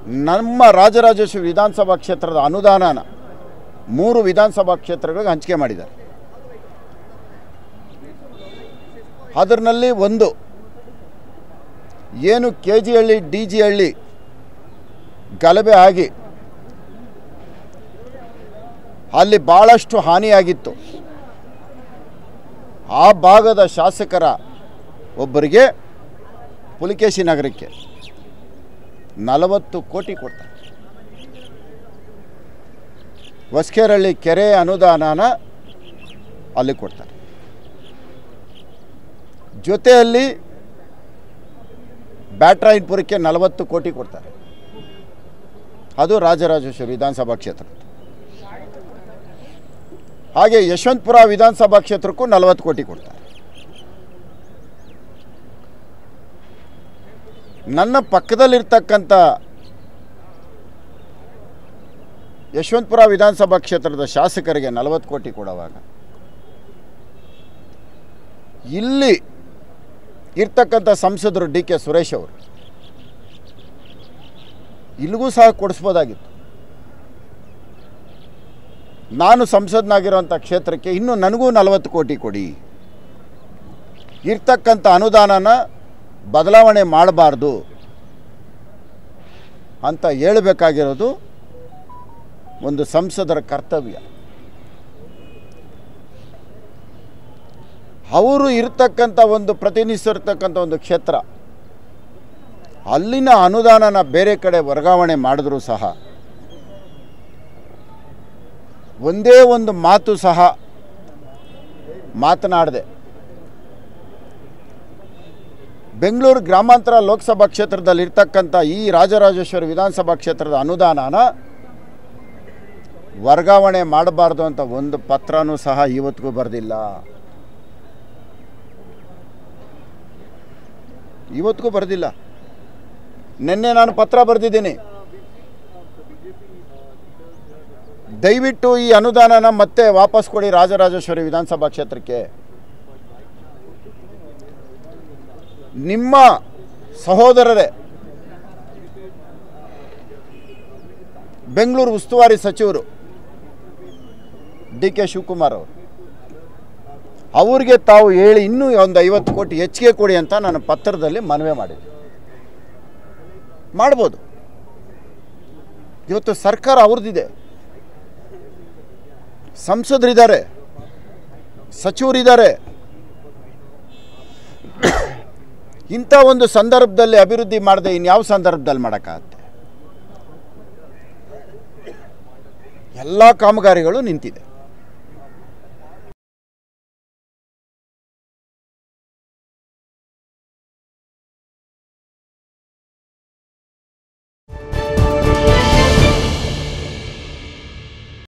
ನಮ್ಮ ರಾಜರಾಜೇಶ್ವರಿ ವಿಧಾನಸಭಾ ಕ್ಷೇತ್ರದ ಅನುದಾನನ ಮೂರು ವಿಧಾನಸಭಾ ಕ್ಷೇತ್ರಗಳಿಗೆ ಹಂಚಿಕೆ ಮಾಡಿದ್ದಾರೆ ಅದರಲ್ಲಿ ಒಂದು ಏನು K G Halli D G Halli ಗಲಭೆ ಆಗಿ ಅಲ್ಲಿ ಭಾಳಷ್ಟು ಹಾನಿಯಾಗಿತ್ತು ಆ ಭಾಗದ ಶಾಸಕರ ಒಬ್ಬರಿಗೆ ಪುಲಿಕೇಶಿ ನಗರಕ್ಕೆ ನಲವತ್ತು ಕೋಟಿ ಕೊಡ್ತಾರೆ ಹೊಸ್ಕೇರಳ್ಳಿ ಕೆರೆ ಅನುದಾನನ ಅಲ್ಲಿ ಕೊಡ್ತಾರೆ ಜೊತೆಯಲ್ಲಿ ಬ್ಯಾಟ್ರಾಯನ್ಪುರಕ್ಕೆ ನಲವತ್ತು ಕೋಟಿ ಕೊಡ್ತಾರೆ ಅದು ರಾಜರಾಜೇಶ್ವರಿ ವಿಧಾನಸಭಾ ಕ್ಷೇತ್ರ ಹಾಗೆ ಯಶವಂತಪುರ ವಿಧಾನಸಭಾ ಕ್ಷೇತ್ರಕ್ಕೂ ನಲವತ್ತು ಕೋಟಿ ಕೊಡ್ತಾರೆ ನನ್ನ ಪಕ್ಕದಲ್ಲಿರ್ತಕ್ಕಂಥ ಯಶವಂತಪುರ ವಿಧಾನಸಭಾ ಕ್ಷೇತ್ರದ ಶಾಸಕರಿಗೆ ನಲವತ್ತು ಕೋಟಿ ಕೊಡುವಾಗ ಇಲ್ಲಿ ಇರ್ತಕ್ಕಂಥ ಸಂಸದರು ಡಿ ಕೆ ಸುರೇಶ್ ಅವರು ಇಲ್ಲಿಗೂ ಸಹ ಕೊಡಿಸ್ಬೋದಾಗಿತ್ತು ನಾನು ಸಂಸದನಾಗಿರೋಂಥ ಕ್ಷೇತ್ರಕ್ಕೆ ಇನ್ನೂ ನನಗೂ ನಲವತ್ತು ಕೋಟಿ ಕೊಡಿ ಇರ್ತಕ್ಕಂಥ ಅನುದಾನನ ಬದಲಾವಣೆ ಮಾಡಬಾರ್ದು ಅಂತ ಹೇಳಬೇಕಾಗಿರೋದು ಒಂದು ಸಂಸದರ ಕರ್ತವ್ಯ ಅವರು ಇರ್ತಕ್ಕಂಥ ಒಂದು ಪ್ರತಿನಿಧಿಸಿರ್ತಕ್ಕಂಥ ಒಂದು ಕ್ಷೇತ್ರ ಅಲ್ಲಿನ ಅನುದಾನನ ಬೇರೆ ಕಡೆ ವರ್ಗಾವಣೆ ಮಾಡಿದ್ರೂ ಸಹ ಒಂದೇ ಒಂದು ಮಾತು ಸಹ ಮಾತನಾಡದೆ ಬೆಂಗಳೂರು ಗ್ರಾಮಾಂತರ ಲೋಕಸಭಾ ಕ್ಷೇತ್ರದಲ್ಲಿ ಇರ್ತಕ್ಕಂಥ ಈ ರಾಜರಾಜೇಶ್ವರಿ ವಿಧಾನಸಭಾ ಕ್ಷೇತ್ರದ ಅನುದಾನನ ವರ್ಗಾವಣೆ ಮಾಡಬಾರ್ದು ಅಂತ ಒಂದು ಪತ್ರನೂ ಸಹ ಇವತ್ತಿಗೂ ಬರೆದಿಲ್ಲ ಇವತ್ತಿಗೂ ಬರೆದಿಲ್ಲ ನಿನ್ನೆ ನಾನು ಪತ್ರ ಬರೆದಿದ್ದೀನಿ ದಯವಿಟ್ಟು ಈ ಅನುದಾನನ ಮತ್ತೆ ವಾಪಸ್ ಕೊಡಿ ರಾಜರಾಜೇಶ್ವರಿ ವಿಧಾನಸಭಾ ಕ್ಷೇತ್ರಕ್ಕೆ ನಿಮ್ಮ ಸಹೋದರರೇ ಬೆಂಗಳೂರು ಉಸ್ತುವಾರಿ ಸಚಿವರು ಡಿ ಕೆ ಶಿವಕುಮಾರ್ ಅವರು ಅವ್ರಿಗೆ ತಾವು ಹೇಳಿ ಇನ್ನೂ ಒಂದು ಐವತ್ತು ಕೋಟಿ ಹೆಚ್ಚಿಗೆ ಕೊಡಿ ಅಂತ ನಾನು ಪತ್ರದಲ್ಲಿ ಮನವಿ ಮಾಡಿದ್ದೆ ಮಾಡ್ಬೋದು ಇವತ್ತು ಸರ್ಕಾರ ಅವ್ರದ್ದಿದೆ ಸಂಸದರಿದ್ದಾರೆ ಸಚಿವರಿದ್ದಾರೆ ಇಂಥ ಒಂದು ಸಂದರ್ಭದಲ್ಲಿ ಅಭಿವೃದ್ಧಿ ಮಾಡದೆ ಇನ್ಯಾವ ಸಂದರ್ಭದಲ್ಲಿ ಮಾಡೋಕ್ಕಾಗತ್ತೆ ಎಲ್ಲ ಕಾಮಗಾರಿಗಳು ನಿಂತಿದೆ